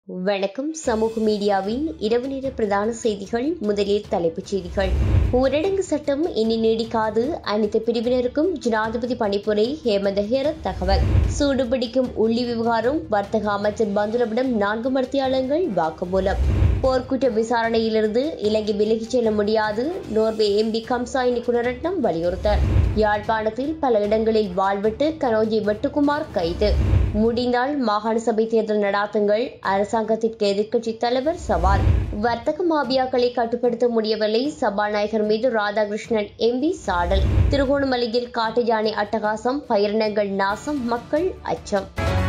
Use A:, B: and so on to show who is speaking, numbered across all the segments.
A: வணக்கம் சமூக மீடியாவின் இரவு நேர பிரதான செய்திகள் முதலில் தலைப்புச் செய்திகள் ஊரடங்கு சட்டம் இனி நீடிக்காது அனைத்து பிரிவினருக்கும் ஜனாதிபதி பணிப்புரை ஹேமந்த ஹேரத் தகவல் சூடுபிடிக்கும் உள்ளி விவகாரம் வர்த்தக அமைச்சர் பந்துலவிடம் நான்கு மருத்துவர்கள் வாக்குமூலம் போர்க்குற்ற விசாரணையிலிருந்து இலங்கை விலகிச் செல்ல முடியாது நோர்வே எம்பி கம்சாய் நிகுணரட்னம் வலியுறுத்தல் யாழ்ப்பாணத்தில் பல இடங்களில் வாழ்விட்டு கனோஜி வெட்டுக்குமார் கைது முடிந்தால் மாகாண சபை தேர்தல் நடாத்துங்கள் அரசாங்கத்திற்கு எதிர்க்கட்சி தலைவர் சவால் வர்த்தக மாபியாக்களை கட்டுப்படுத்த முடியவில்லை சபாநாயகர் மீது ராதாகிருஷ்ணன் எம்பி சாடல் திருகோணமலையில் காட்டு யானை அட்டகாசம் பயிரினங்கள் நாசம் மக்கள் அச்சம்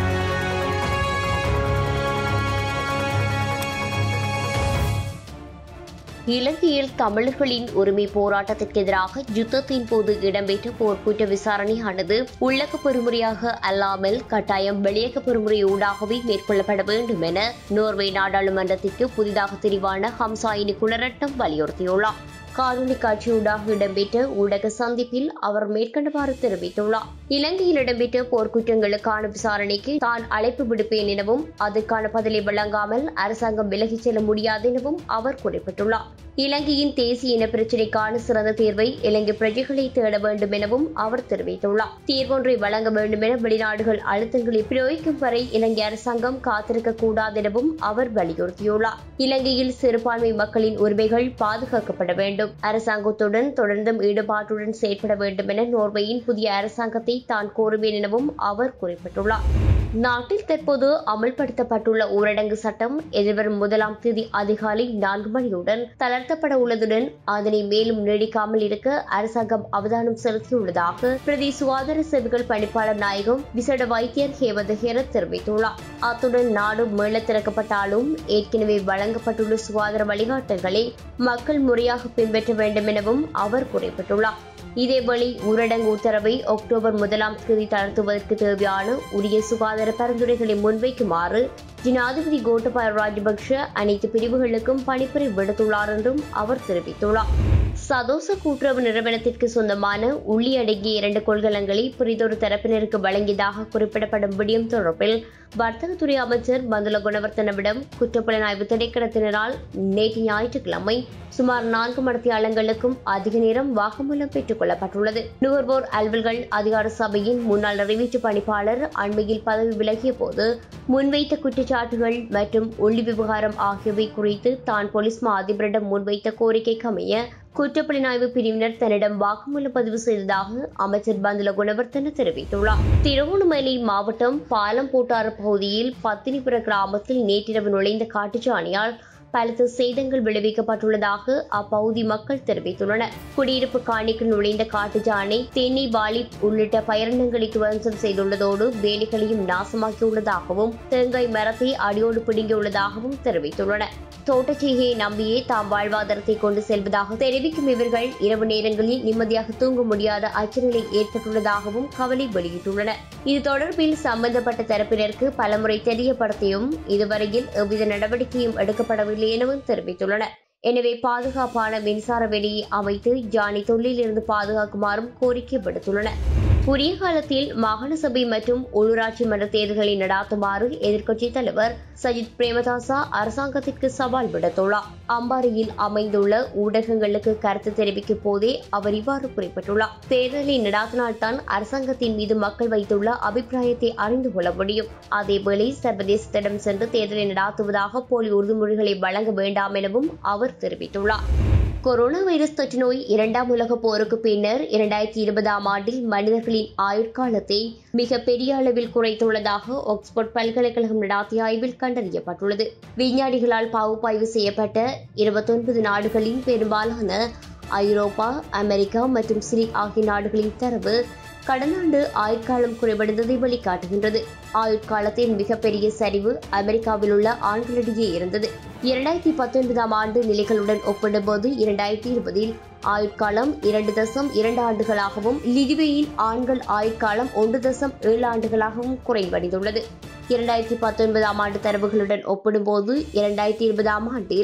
A: இலங்கையில் தமிழர்களின் உரிமை போராட்டத்திற்கு எதிராக யுத்தத்தின் போது இடம்பெற்ற போர்க்குற்ற விசாரணையானது உள்ளக பொறுமுறையாக அல்லாமல் கட்டாயம் வெளியக பொறுமுறை ஊடாகவே மேற்கொள்ளப்பட வேண்டும் என நோர்வே நாடாளுமன்றத்திற்கு புதிதாக தெரிவான ஹம்சாயினி குணரட்னம் வலியுறுத்தியுள்ளார் காணொலி காட்சியூடாக இடம்பெற்ற ஊடக சந்திப்பில் அவர் மேற்கண்டவாறு தெரிவித்துள்ளார் இலங்கையில் இடம்பெற்ற போர்க்குற்றங்களுக்கான விசாரணைக்கு தான் அழைப்பு விடுப்பேன் எனவும் அதற்கான பதிலை வழங்காமல் அரசாங்கம் விலகிச் செல்ல முடியாது எனவும் அவர் குறிப்பிட்டுள்ளார் இலங்கையின் தேசிய இன பிரச்சினைக்கான சிறந்த தீர்வை இலங்கை பிரஜைகளை தேட வேண்டும் எனவும் அவர் தெரிவித்துள்ளார் தீர்வொன்றை வழங்க வேண்டும் என வெளிநாடுகள் அழுத்தங்களை பிரயோகிக்கும் வரை இலங்கை அரசாங்கம் காத்திருக்க கூடாது எனவும் அவர் வலியுறுத்தியுள்ளார் இலங்கையில் சிறுபான்மை மக்களின் உரிமைகள் பாதுகாக்கப்பட வேண்டும் அரசாங்கத்துடன் தொடர்ந்தும் ஈடுபாட்டுடன் செயற்பட வேண்டும் என நோர்வேயின் புதிய அரசாங்கத்தை தான் கோருவேன் எனவும் அவர் குறிப்பிட்டுள்ளார் நாட்டில் தற்போது அமல்படுத்தப்பட்டுள்ள ஊரடங்கு சட்டம் எதிர்வரும் முதலாம் தேதி அதிகாலை நான்கு மணியுடன் தளர்த்தப்பட உள்ளதுடன் அதனை மேலும் நீடிக்காமல் இருக்க அரசாங்கம் அவதானம் செலுத்தியுள்ளதாக பிரதி சுகாதார சேவைகள் பணிப்பாளர் நாயகம் விசேட வைத்தியர் ஹேமந்த ஹேரத் தெரிவித்துள்ளார் அத்துடன் நாடு மீள திறக்கப்பட்டாலும் ஏற்கனவே வழங்கப்பட்டுள்ள சுகாதார வழிகாட்டல்களை மக்கள் முறையாக பின்பற்ற வேண்டும் எனவும் அவர் குறிப்பிட்டுள்ளார் இதேவேளை ஊரடங்கு உத்தரவை அக்டோபர் முதலாம் தேதி தளர்த்துவதற்கு தேவையான உரிய சுகாதார பரிந்துரைகளை முன்வைக்குமாறு ஜனாதிபதி கோட்டபாய ராஜபக்ஷ அனைத்து பிரிவுகளுக்கும் பணிப்புரை விடுத்துள்ளார் என்றும் அவர் தெரிவித்துள்ளார் சதோச கூட்டுறவு நிறுவனத்திற்கு சொந்தமான உள்ளி அடங்கிய இரண்டு கொள்கலங்களை புரிதொரு தரப்பினருக்கு வழங்கியதாக குறிப்பிடப்படும் விடயம் தொடர்பில் வர்த்தகத்துறை அமைச்சர் பந்துல குணவர்த்தனவிடம் குற்றப்புலனாய்வு திணைக்களத்தினரால் நேற்று ஞாயிற்றுக்கிழமை சுமார் நான்கு மடத்தியாளங்களுக்கும் அதிக நேரம் வாக்குமூலம் பெற்றுக் கொள்ளப்பட்டுள்ளது நுகர்வோர் அலுவல்கள் அதிகார சபையின் முன்னாள் நிறைவேற்று பணிப்பாளர் அண்மையில் பதவி விலகிய போது முன்வைத்த குற்றச்சாட்டுகள் மற்றும் உள்ளி விவகாரம் ஆகியவை குறித்து தான் போலீஸ் மா அதிபரிடம் முன்வைத்த கோரிக்கைக்கு அமைய குற்றப்புலனாய்வு பிரிவினர் தன்னிடம் வாக்குமூலம் பதிவு செய்ததாக அமைச்சர் பந்துல குணவர்த்தன தெரிவித்துள்ளார் திருகோணமலை மாவட்டம் பாலம் போட்டாறு பகுதியில் பத்தினிபுர கிராமத்தில் நேற்றிரவு நுழைந்த காட்டுச்சாணியால் பலத்த சேதங்கள் விளைவிக்கப்பட்டுள்ளதாக அப்பகுதி மக்கள் தெரிவித்துள்ளனர் குடியிருப்பு காணிக்கு நுழைந்த காட்டுஜானை தென்னை வாலி உள்ளிட்ட பயிரினங்களை துவம்சம் செய்துள்ளதோடு வேலிகளையும் நாசமாக்கியுள்ளதாகவும் தேங்காய் மரத்தை அடியோடு பிடுங்கியுள்ளதாகவும் தெரிவித்துள்ளனர் தோட்டச்சீகையை நம்பியே தாம் வாழ்வாதாரத்தை கொண்டு செல்வதாக தெரிவிக்கும் இவர்கள் இரவு நேரங்களில் நிம்மதியாக தூங்க முடியாத அச்சநிலை ஏற்பட்டுள்ளதாகவும் கவலை வெளியிட்டுள்ளனர் இது தொடர்பில் சம்பந்தப்பட்ட தரப்பினருக்கு பலமுறை தெரியப்படுத்தியும் இதுவரையில் எவ்வித நடவடிக்கையும் எடுக்கப்படவில்லை எனவும் தெரிவித்துள்ளனர் எனவே பாதுகாப்பான மின்சார வேலியை அமைத்து ஜானி தொல்லிலிருந்து பாதுகாக்குமாறும் கோரிக்கை விடுத்துள்ளனர் உரிய காலத்தில் மாகாண சபை மற்றும் உள்ளூராட்சி மன்ற தேர்தல்களை நடாத்துமாறு எதிர்க்கட்சி தலைவர் சஜித் பிரேமதாசா அரசாங்கத்திற்கு சவால் விடுத்துள்ளார் அம்பாரியில் அமைந்துள்ள ஊடகங்களுக்கு கருத்து தெரிவிக்கும் போதே அவர் இவ்வாறு குறிப்பிட்டுள்ளார் தேர்தலை நடாத்தினால்தான் அரசாங்கத்தின் மீது மக்கள் வைத்துள்ள அபிப்பிராயத்தை அறிந்து கொள்ள முடியும் அதேவேளை சர்வதேசத்திடம் சென்று தேர்தலை நடாத்துவதாக போலி உறுதிமொழிகளை வழங்க வேண்டாம் எனவும் அவர் தெரிவித்துள்ளார் கொரோனா வைரஸ் தொற்று நோய் இரண்டாம் உலக போருக்கு பின்னர் இரண்டாயிரத்தி இருபதாம் ஆண்டில் மனிதர்களின் ஆயுட்காலத்தை மிக பெரிய அளவில் குறைத்துள்ளதாக ஆக்ஸ்போர்ட் பல்கலைக்கழகம் நடாத்திய ஆய்வில் கண்டறியப்பட்டுள்ளது விஞ்ஞானிகளால் பாகுபாய்வு செய்யப்பட்ட இருபத்தொன்பது நாடுகளின் பெரும்பாலான ஐரோப்பா அமெரிக்கா மற்றும் சிலி ஆகிய நாடுகளின் தரவு கடந்த ஆண்டு ஆயுட்காலம் குறைவடைந்ததை வெளிக்காட்டுகின்றது ஆயுட்காலத்தின் மிகப்பெரிய சரிவு அமெரிக்காவில் உள்ள ஆண்களிடையே இருந்தது இரண்டாயிரத்தி பத்தொன்பதாம் ஆண்டு நிலைகளுடன் ஒப்பிடும்போது இரண்டாயிரத்தி இருபதில் ஆயுட்காலம் இரண்டு தசம் இரண்டு ஆண்டுகளாகவும் லிதுவேயின் ஆண்கள் ஆயுட்காலம் ஒன்று தசம் ஏழு ஆண்டுகளாகவும் குறைவடைந்துள்ளது இரண்டாயிரத்தி பத்தொன்பதாம் ஆண்டு தரவுகளுடன் ஒப்பிடும்போது இரண்டாயிரத்தி இருபதாம் ஆண்டில்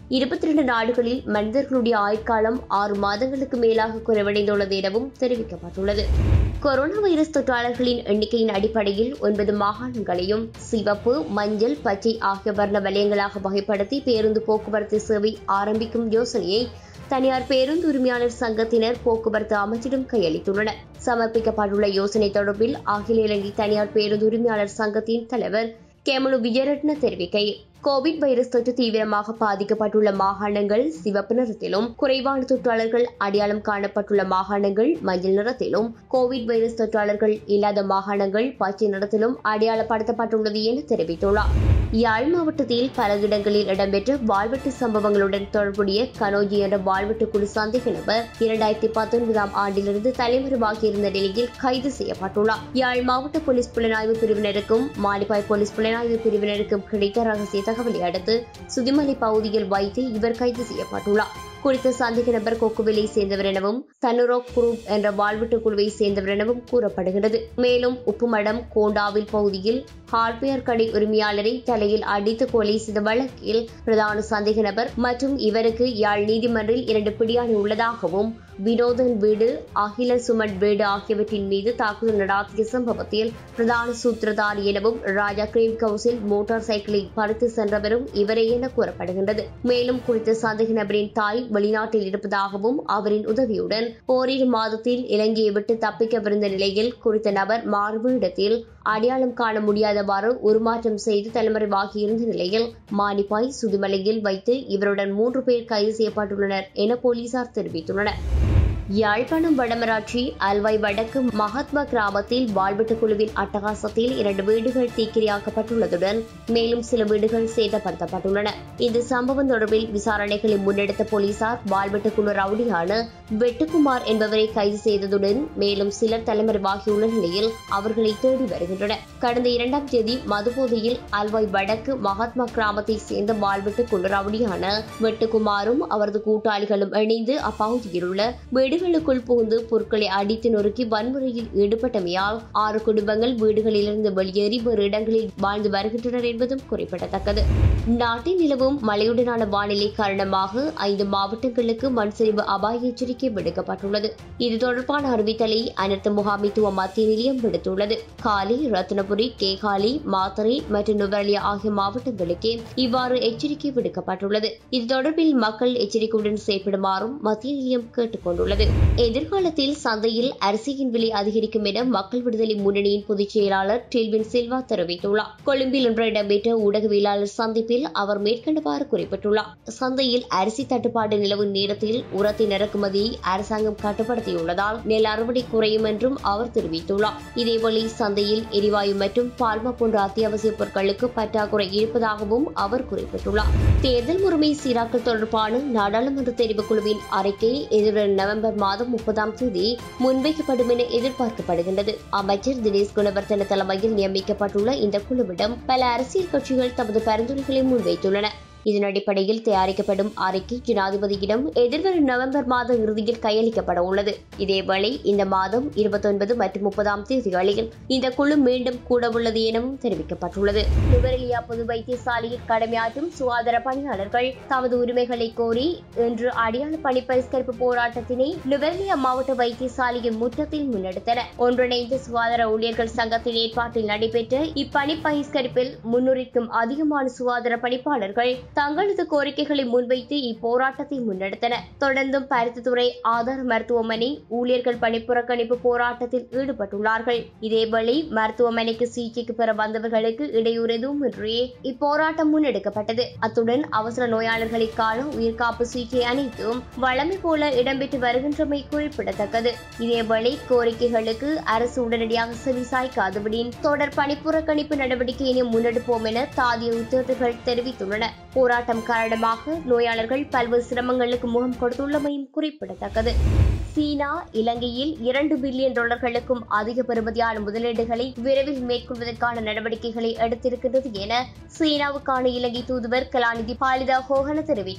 A: இருபத்தி இரண்டு நாடுகளில் மனிதர்களுடைய ஆயுட்காலம் ஆறு மாதங்களுக்கு மேலாக குறைவடைந்துள்ளது எனவும் தெரிவிக்கப்பட்டுள்ளது கொரோனா வைரஸ் தொற்றாளர்களின் எண்ணிக்கையின் அடிப்படையில் ஒன்பது மாகாணங்களையும் சிவப்பு மஞ்சள் பச்சை ஆகிய வர்ண வலயங்களாக வகைப்படுத்தி பேருந்து போக்குவரத்து சேவை ஆரம்பிக்கும் யோசனையை தனியார் பேருந்து உரிமையாளர் சங்கத்தினர் போக்குவரத்து அமைச்சிடம் கையளித்துள்ளனர் சமர்ப்பிக்கப்பட்டுள்ள யோசனை தொடர்பில் அகில இலங்கை தனியார் பேருந்து உரிமையாளர் சங்கத்தின் தலைவர் கேமலு விஜயரட்ன தெரிவிக்கையில் கோவிட் வைரஸ் தொற்று தீவிரமாக பாதிக்கப்பட்டுள்ள மாகாணங்கள் சிவப்பு நிறத்திலும் குறைவான தொற்றாளர்கள் அடையாளம் காணப்பட்டுள்ள மாகாணங்கள் மஞ்சள் நிறத்திலும் கோவிட் வைரஸ் தொற்றாளர்கள் இல்லாத மாகாணங்கள் பச்சை நிறத்திலும் அடையாளப்படுத்தப்பட்டுள்ளது என தெரிவித்துள்ளார் யாழ் மாவட்டத்தில் பல இடங்களில் இடம்பெற்ற வாழ்வெட்டு சம்பவங்களுடன் தொடர்புடைய கனோஜி என்ற வாழ்வெட்டு குழு சந்தேக நபர் இரண்டாயிரத்தி பத்தொன்பதாம் ஆண்டிலிருந்து தலைமறைவாகியிருந்த நிலையில் கைது செய்யப்பட்டுள்ளார் யாழ் மாவட்ட போலீஸ் புலனாய்வு பிரிவினருக்கும் மாலிபாய் போலீஸ் புலனாய்வு பிரிவினருக்கும் கிடைத்த ரகசிய தகவலை அடுத்து சுதிமலை பகுதியில் வைத்து இவர் கைது செய்யப்பட்டுள்ளார் குறித்த சந்தேக நபர் கொக்குவிலை சேர்ந்தவர் எனவும் தனுரோக் குரூப் என்ற வாழ்வீட்டு குழுவை சேர்ந்தவர் எனவும் கூறப்படுகிறது மேலும் உப்புமடம் கோண்டாவில் பகுதியில் ஹார்ட்வேர் கடை உரிமையாளரை தலையில் அடித்து கொலை செய்த வழக்கில் பிரதான சந்தேக நபர் மற்றும் இவருக்கு யாழ் நீதிமன்றில் இரண்டு பிடியாணை உள்ளதாகவும் வினோதன் வீடு அகில சுமன் வீடு ஆகியவற்றின் மீது தாக்குதல் நடாத்திய சம்பவத்தில் பிரதான சூத்திரதாரி எனவும் ராஜா கிரீம் கவுன்சில் மோட்டார் சைக்கிளை பறித்து சென்றவரும் இவரே என கூறப்படுகின்றது மேலும் குறித்த சந்தேக நபரின் தாய் வெளிநாட்டில் இருப்பதாகவும் அவரின் உதவியுடன் ஓரிரு மாதத்தில் இலங்கையை விட்டு தப்பிக்கவிருந்த நிலையில் குறித்த நபர் மார்பு இடத்தில் அடையாளம் காண முடியாதவாறு உருமாற்றம் செய்து தலைமறைவாகியிருந்த நிலையில் மானிப்பாய் சுதுமலையில் வைத்து இவருடன் மூன்று பேர் கைது செய்யப்பட்டுள்ளனர் என போலீசார் தெரிவித்துள்ளனர் யாழ்ப்பாணம் வடமராட்சி அல்வாய் வடக்கு மகாத்மா கிராமத்தில் வாழ்வெட்டு குழுவின் அட்டகாசத்தில் இரண்டு வீடுகள் தீக்கிரையாக்கப்பட்டுள்ளதுடன் மேலும் சில வீடுகள் சேதப்படுத்தப்பட்டுள்ளன இந்த சம்பவம் தொடர்பில் விசாரணைகளை முன்னெடுத்த போலீசார் வாழ்வெட்டு குழு ரவுடியான வெட்டுக்குமார் என்பவரை கைது செய்ததுடன் மேலும் சிலர் தலைமறைவாகியுள்ள நிலையில் அவர்களை தேடி வருகின்றனர் கடந்த இரண்டாம் தேதி மதுபோதையில் அல்வாய் வடக்கு மகாத்மா கிராமத்தை சேர்ந்த வாழ்வெட்டு குழு ரவுடியான வெட்டுக்குமாரும் அவரது கூட்டாளிகளும் இணைந்து அப்பகுதியில் உள்ள வீடுகளுக்குள் புகுந்து பொருட்களை அடித்து நொறுக்கி வன்முறையில் ஈடுபட்டமையால் ஆறு குடும்பங்கள் வீடுகளிலிருந்து வெளியேறி வேறு இடங்களில் வாழ்ந்து வருகின்றனர் என்பதும் குறிப்பிடத்தக்கது நாட்டில் நிலவும் மழையுடனான வானிலை காரணமாக ஐந்து மாவட்டங்களுக்கு மண் சரிவு அபாய எச்சரிக்கை விடுக்கப்பட்டுள்ளது இது தொடர்பான அறிவித்தலை அனர்த்த முகாமைத்துவ மத்திய நிலையம் விடுத்துள்ளது காலி ரத்னபுரி கேகாலி மாத்தறை மற்றும் நுவரலியா ஆகிய மாவட்டங்களுக்கே இவ்வாறு எச்சரிக்கை விடுக்கப்பட்டுள்ளது இது தொடர்பில் மக்கள் எச்சரிக்கையுடன் செயல்படுமாறும் மத்திய நிலையம் கேட்டுக் கொண்டுள்ளது எதிர்காலத்தில் சந்தையில் அரிசியின் விலை அதிகரிக்கும் என மக்கள் விடுதலை முன்னணியின் பொதுச் செயலாளர் டெல்வின் சில்வா தெரிவித்துள்ளார் கொழும்பில் இன்று இடம்பெற்ற ஊடகவியலாளர் சந்திப்பில் அவர் மேற்கண்டவாறு குறிப்பிட்டுள்ளார் சந்தையில் அரிசி தட்டுப்பாடு நிலவும் நேரத்தில் உரத்தின் இறக்குமதியை அரசாங்கம் கட்டுப்படுத்தியுள்ளதால் நெல் அறுவடை குறையும் என்றும் அவர் தெரிவித்துள்ளார் இதேவேளை சந்தையில் எரிவாயு மற்றும் பால்மா போன்ற அத்தியாவசிய பொருட்களுக்கு பற்றாக்குறை இருப்பதாகவும் அவர் குறிப்பிட்டுள்ளார் தேர்தல் முறைமை சீராக்கல் தொடர்பான நாடாளுமன்ற தெரிவுக்குழுவின் அறிக்கை எதிர்வரும் நவம்பர் மாதம் முப்பதாம் தேதி முன்வைக்கப்படும் என எதிர்பார்க்கப்படுகின்றது அமைச்சர் தினேஷ் குணவர்த்தன தலைமையில் நியமிக்கப்பட்டுள்ள இந்த குழுவிடம் பல அரசியல் கட்சிகள் தமது பரிந்துரைகளை முன்வைத்துள்ளன இதன் அடிப்படையில் தயாரிக்கப்படும் அறிக்கை ஜனாதிபதியிடம் எதிர்வரும் நவம்பர் மாத இறுதியில் கையளிக்கப்பட உள்ளது இதேவேளை இந்த மாதம் இருபத்தொன்பது மற்றும் முப்பதாம் தேதிகளில் இந்த குழு மீண்டும் கூட உள்ளது எனவும் தெரிவிக்கப்பட்டுள்ளது நுவரெலியா பொது வைத்தியசாலையில் கடமையாற்றும் சுகாதார பணியாளர்கள் தமது உரிமைகளை கோரி இன்று அடையாள பணி பரிஷ்கரிப்பு போராட்டத்தினை நுவரெலியா மாவட்ட வைத்தியசாலையின் முற்றத்தில் முன்னெடுத்தனர் ஒன்றிணைந்த சுகாதார ஊழியர்கள் சங்கத்தின் ஏற்பாட்டில் நடைபெற்ற இப்பணி பகிஷ்கரிப்பில் முன்னுரிக்கும் அதிகமான சுகாதார பணிப்பாளர்கள் தங்களது கோரிக்கைகளை முன்வைத்து இப்போராட்டத்தை முன்னெடுத்தனர் தொடர்ந்தும் பருத்தித்துறை ஆதார மருத்துவமனை ஊழியர்கள் பணி புறக்கணிப்பு போராட்டத்தில் ஈடுபட்டுள்ளார்கள் இதேவேளை மருத்துவமனைக்கு சிகிச்சைக்கு பெற வந்தவர்களுக்கு இடையூறு எதுவும் இன்றி இப்போராட்டம் முன்னெடுக்கப்பட்டது அத்துடன் அவசர நோயாளர்களை காண உயிர்காப்பு சிகிச்சை அனைத்தும் வழமை போல இடம்பெற்று வருகின்றமை குறிப்பிடத்தக்கது இதேவேளை கோரிக்கைகளுக்கு அரசு உடனடியாக செவிசாய்க்காதபடியின் தொடர் பணி புறக்கணிப்பு நடவடிக்கையினை முன்னெடுப்போம் என தாதிய உத்தரவுகள் தெரிவித்துள்ளன போராட்டம் காரணமாக நோயாளர்கள் பல்வேறு சிரமங்களுக்கு முகம் கொடுத்துள்ளமையும் குறிப்பிடத்தக்கது சீனா இலங்கையில் இரண்டு பில்லியன் டாலர்களுக்கும் அதிக பெறுமதியான முதலீடுகளை விரைவில் மேற்கொள்வதற்கான நடவடிக்கைகளை எடுத்திருக்கின்றது என சீனாவுக்கான இலங்கை தூதுவர் கலாநிதி பாலிதா ஹோகன தெரிவித்துள்ளார்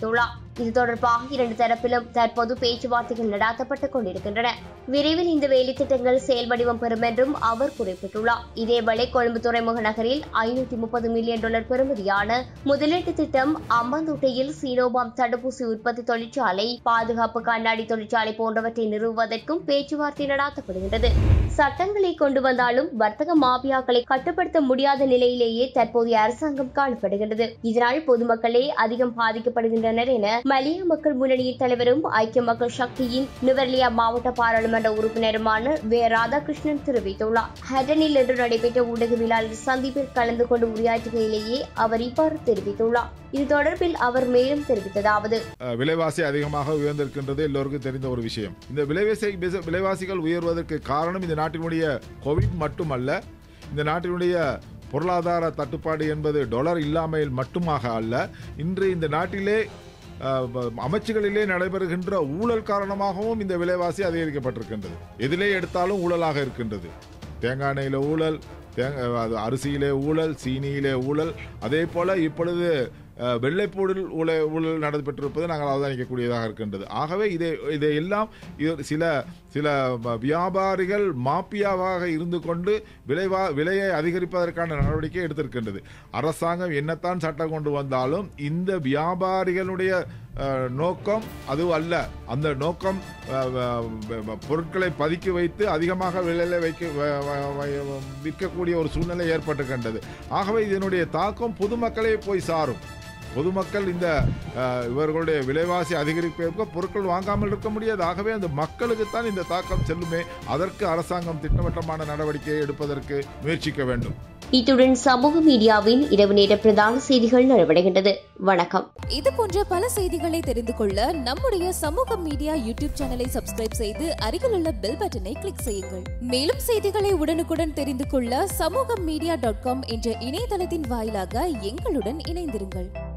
A: இது தொடர்பாக இரண்டு தரப்பிலும் தற்போது பேச்சுவார்த்தைகள் நடாத்தப்பட்டுக் கொண்டிருக்கின்றன விரைவில் இந்த வேலை திட்டங்கள் செயல்வடிவம் பெறும் என்றும் அவர் குறிப்பிட்டுள்ளார் இதேவேளை கொழும்பு துறைமுக நகரில் ஐநூற்றி முப்பது மில்லியன் டாலர் பெறுமதியான முதலீட்டு திட்டம் அம்பாந்தோட்டையில் சீனோபாம் தடுப்பூசி உற்பத்தி தொழிற்சாலை பாதுகாப்பு கண்ணாடி தொழிற்சாலை போன்றவற்றை நிறுவுவதற்கும் பேச்சுவார்த்தை நடாத்தப்படுகின்றது சட்டங்களை கொண்டு வந்தாலும் வர்த்தக மாபியாக்களை கட்டுப்படுத்த முடியாத நிலையிலேயே தற்போதைய அரசாங்கம் காணப்படுகின்றது இதனால் பொதுமக்களே அதிகம் பாதிக்கப்படுகின்றனர் என மலிய மக்கள் முன்னணியின் தலைவரும் ஐக்கிய மக்கள் சக்தியின் நுவர்லியா மாவட்ட பாராளுமன்ற உறுப்பினருமான வே ராதாகிருஷ்ணன் தெரிவித்துள்ளார் ஹட்டனில் இன்று நடைபெற்ற ஊடகவியலாளர் சந்திப்பில் கலந்து கொண்டு உரையாற்றுகையிலேயே அவர் இவ்வாறு தெரிவித்துள்ளார் இது தொடர்பில் அவர் மேலும் தெரிவித்ததாவது
B: அஹ், விலைவாசி அதிகமாக உயர்ந்திருக்கின்றது எல்லோருக்கும் தெரிந்த ஒரு விஷயம் இந்த விலைவாசி விச- விலைவாசிகள் உயர்வதற்கு காரணம் இந்த நாட்டினுடைய கோவிட் மட்டுமல்ல இந்த நாட்டினுடைய பொருளாதார தட்டுப்பாடு என்பது டொலர் இல்லாமையில் மட்டுமாக அல்ல இன்று இந்த நாட்டிலே அஹ், ப- அமைச்சுகளிலே நடைபெறுகின்ற ஊழல் காரணமாகவும் இந்த விலைவாசி அதிகரிக்கப்பட்டிருக்கின்றது எதிலே எடுத்தாலும் ஊழலாக இருக்கின்றது தேங்காய் எண்ணெயில ஊழல் தேங்க அது அரிசியிலே ஊழல் சீனியிலே ஊழல் அதே போல இப்பொழுது அஹ், வெள்ளைப்பூடில் ஊழல் ஊழல் நடைபெற்றிருப்பது நாங்கள் அவதானிக்கக்கூடியதாக இருக்கின்றது ஆகவே இதை இதை எல்லாம் இது சில சில வ- வியாபாரிகள் மாப்பியாவாக இருந்து கொண்டு விலைவா விலையை அதிகரிப்பதற்கான நடவடிக்கை எடுத்திருக்கின்றது அரசாங்கம் என்னத்தான் சட்டம் கொண்டு வந்தாலும் இந்த வியாபாரிகளுடைய அஹ், நோக்கம் அது அல்ல அந்த நோக்கம் அஹ், வ- வ- பொருட்களை பதுக்கி வைத்து அதிகமாக விலையில வைக்க வ- வ- வ- விற்கக்கூடிய ஒரு சூழ்நிலை ஏற்பட்டுகின்றது ஆகவே இதனுடைய தாக்கம் பொதுமக்களே போய் சாரும் பொதுமக்கள் இந்த அஹ், இவர்களுடைய விலைவாசி அதிகரிப்பதற்கு பொருட்கள் வாங்காமல் இருக்க முடியாது ஆகவே அந்த மக்களுக்குத்தான் இந்த தாக்கம் செல்லுமே அதற்கு அரசாங்கம் திட்டவட்டமான நடவடிக்கையை எடுப்பதற்கு முயற்சிக்க வேண்டும்
A: இத்துடன் சமூக மீடியாவின் இரவு நேர பிரதான செய்திகள் நிறைவடைகின்றது வணக்கம்
C: இது போன்ற பல செய்திகளை தெரிந்து கொள்ள நம்முடைய சமூக மீடியா யூடியூப் சேனலை சப்ஸ்கிரைப் செய்து அருகில் உள்ள பெல் பட்டனை கிளிக் செய்யுங்கள் மேலும் செய்திகளை உடனுக்குடன் தெரிந்து கொள்ள சமூக மீடியா டாட் காம் என்ற இணையதளத்தின் வாயிலாக எங்களுடன் இணைந்திருங்கள்